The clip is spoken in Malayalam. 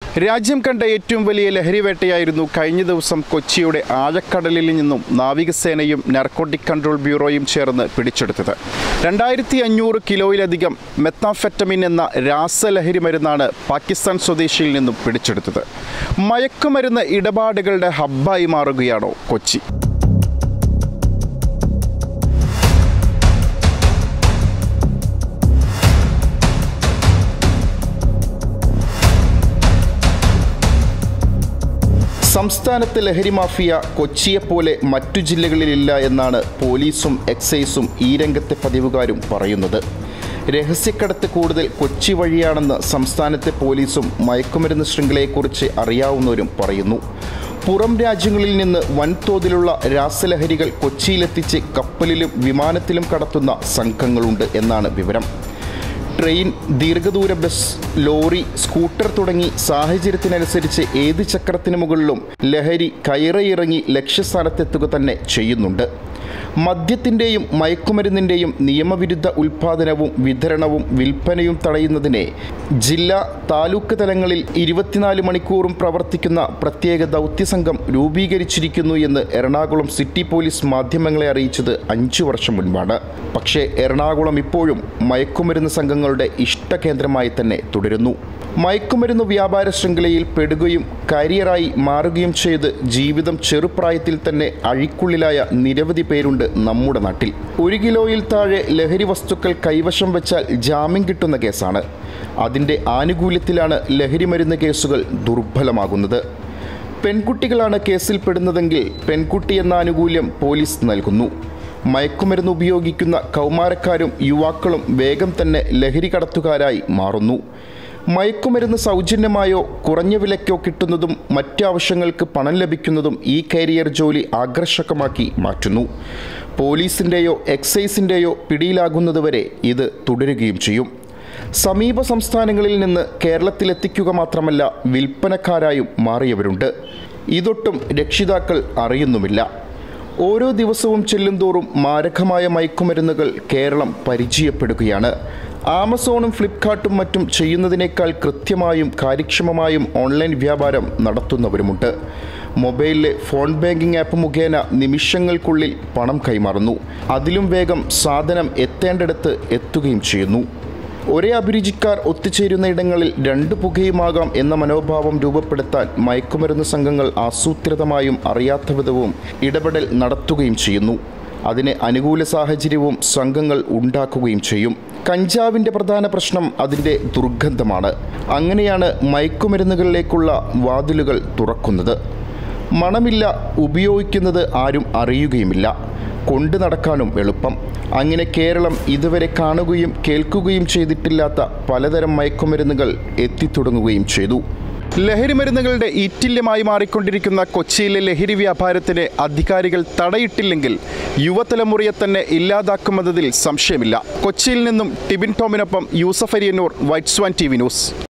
രാജ്യം കണ്ട ഏറ്റവും വലിയ ലഹരിവേട്ടയായിരുന്നു കഴിഞ്ഞ ദിവസം കൊച്ചിയുടെ ആഴക്കടലിൽ നിന്നും നാവികസേനയും നാർക്കോട്ടിക് കൺട്രോൾ ബ്യൂറോയും ചേർന്ന് പിടിച്ചെടുത്തത് രണ്ടായിരത്തി അഞ്ഞൂറ് കിലോയിലധികം മെത്താംഫെറ്റമിൻ എന്ന രാസലഹരി മരുന്നാണ് പാകിസ്ഥാൻ സ്വദേശിയിൽ നിന്നും പിടിച്ചെടുത്തത് മയക്കുമരുന്ന് ഇടപാടുകളുടെ ഹബ്ബായി മാറുകയാണോ കൊച്ചി സംസ്ഥാനത്ത് ലഹരി മാഫിയ കൊച്ചിയെപ്പോലെ മറ്റു ജില്ലകളിലില്ല എന്നാണ് പോലീസും എക്സൈസും ഈ രംഗത്തെ പതിവുകാരും പറയുന്നത് രഹസ്യക്കടത്ത് കൂടുതൽ കൊച്ചി വഴിയാണെന്ന് സംസ്ഥാനത്തെ പോലീസും മയക്കുമരുന്ന് ശൃംഖലയെക്കുറിച്ച് അറിയാവുന്നവരും പറയുന്നു പുറം രാജ്യങ്ങളിൽ നിന്ന് വൻതോതിലുള്ള രാസലഹരികൾ കൊച്ചിയിലെത്തിച്ച് കപ്പലിലും വിമാനത്തിലും കടത്തുന്ന സംഘങ്ങളുണ്ട് എന്നാണ് വിവരം ട്രെയിൻ ദീർഘദൂര ബസ് ലോറി സ്കൂട്ടർ തുടങ്ങി സാഹചര്യത്തിനനുസരിച്ച് ഏത് ചക്രത്തിന് മുകളിലും ലഹരി കയറിയിറങ്ങി ലക്ഷ്യസ്ഥാനത്തെത്തുക തന്നെ ചെയ്യുന്നുണ്ട് മദ്യത്തിൻ്റെയും മയക്കുമരുന്നിൻ്റെയും നിയമവിരുദ്ധ ഉൽപ്പാദനവും വിതരണവും വിൽപ്പനയും തടയുന്നതിനെ ജില്ലാ താലൂക്ക് തലങ്ങളിൽ ഇരുപത്തിനാല് മണിക്കൂറും പ്രവർത്തിക്കുന്ന പ്രത്യേക ദൗത്യസംഘം രൂപീകരിച്ചിരിക്കുന്നു എന്ന് എറണാകുളം സിറ്റി പോലീസ് മാധ്യമങ്ങളെ അറിയിച്ചത് അഞ്ചു വർഷം മുൻപാണ് പക്ഷേ എറണാകുളം ഇപ്പോഴും മയക്കുമരുന്ന് സംഘങ്ങളുടെ ഇഷ്ടകേന്ദ്രമായി തന്നെ തുടരുന്നു മയക്കുമരുന്ന് വ്യാപാര ശൃംഖലയിൽ പെടുകയും കരിയറായി മാറുകയും ചെയ്ത് ജീവിതം ചെറുപ്രായത്തിൽ തന്നെ അഴിക്കുള്ളിലായ നിരവധി പേരുണ്ട് നമ്മുടെ നാട്ടിൽ ഒരു കിലോയിൽ താഴെ ലഹരി വസ്തുക്കൾ കൈവശം വെച്ചാൽ ജാമ്യം കിട്ടുന്ന കേസാണ് അതിൻ്റെ ആനുകൂല്യത്തിലാണ് ലഹരി മരുന്ന് കേസുകൾ ദുർബലമാകുന്നത് പെൺകുട്ടികളാണ് കേസിൽ പെടുന്നതെങ്കിൽ പെൺകുട്ടി എന്ന ആനുകൂല്യം പോലീസ് നൽകുന്നു മയക്കുമരുന്ന് ഉപയോഗിക്കുന്ന കൗമാരക്കാരും യുവാക്കളും വേഗം തന്നെ ലഹരി കടത്തുകാരായി മാറുന്നു മയക്കുമരുന്ന് സൗജന്യമായോ കുറഞ്ഞ വിലയ്ക്കോ കിട്ടുന്നതും മറ്റാവശ്യങ്ങൾക്ക് പണം ലഭിക്കുന്നതും ഈ കരിയർ ജോലി ആകർഷകമാക്കി മാറ്റുന്നു പോലീസിൻ്റെയോ എക്സൈസിൻ്റെയോ പിടിയിലാകുന്നതുവരെ ഇത് തുടരുകയും ചെയ്യും സമീപ സംസ്ഥാനങ്ങളിൽ നിന്ന് കേരളത്തിലെത്തിക്കുക മാത്രമല്ല വിൽപ്പനക്കാരായും മാറിയവരുണ്ട് ഇതൊട്ടും രക്ഷിതാക്കൾ അറിയുന്നുമില്ല ഓരോ ദിവസവും ചെല്ലുംതോറും മാരകമായ മയക്കുമരുന്നുകൾ കേരളം പരിചയപ്പെടുകയാണ് ആമസോണും ഫ്ലിപ്കാർട്ടും മറ്റും ചെയ്യുന്നതിനേക്കാൾ കൃത്യമായും കാര്യക്ഷമമായും ഓൺലൈൻ വ്യാപാരം നടത്തുന്നവരുമുണ്ട് മൊബൈലിലെ ഫോൺ ബാങ്കിംഗ് ആപ്പ് മുഖേന നിമിഷങ്ങൾക്കുള്ളിൽ പണം കൈമാറുന്നു അതിലും വേഗം സാധനം എത്തേണ്ടിടത്ത് എത്തുകയും ചെയ്യുന്നു ഒരേ അഭിരുചിക്കാർ ഒത്തുചേരുന്ന ഇടങ്ങളിൽ രണ്ട് പുകയുമാകാം എന്ന മനോഭാവം രൂപപ്പെടുത്താൻ മയക്കുമരുന്ന് സംഘങ്ങൾ ആസൂത്രിതമായും അറിയാത്ത വിധവും ഇടപെടൽ നടത്തുകയും ചെയ്യുന്നു അതിന് അനുകൂല സാഹചര്യവും സംഘങ്ങൾ ഉണ്ടാക്കുകയും ചെയ്യും കഞ്ചാവിൻ്റെ പ്രധാന പ്രശ്നം അതിൻ്റെ ദുർഗന്ധമാണ് അങ്ങനെയാണ് മയക്കുമരുന്നുകളിലേക്കുള്ള വാതിലുകൾ തുറക്കുന്നത് മണമില്ല ഉപയോഗിക്കുന്നത് ആരും അറിയുകയുമില്ല കൊണ്ടു നടക്കാനും എളുപ്പം അങ്ങനെ കേരളം ഇതുവരെ കാണുകയും കേൾക്കുകയും ചെയ്തിട്ടില്ലാത്ത പലതരം മയക്കുമരുന്നുകൾ എത്തിത്തുടങ്ങുകയും ചെയ്തു ലഹരി മരുന്നുകളുടെ ഈറ്റില്യമായി മാറിക്കൊണ്ടിരിക്കുന്ന കൊച്ചിയിലെ ലഹരി വ്യാപാരത്തിന് അധികാരികൾ തടയിട്ടില്ലെങ്കിൽ യുവതലമുറയെ തന്നെ ഇല്ലാതാക്കുമെന്നതിൽ സംശയമില്ല കൊച്ചിയിൽ നിന്നും ടിബിൻ ടോമിനൊപ്പം Yusuf Ariyannur White Swan T V news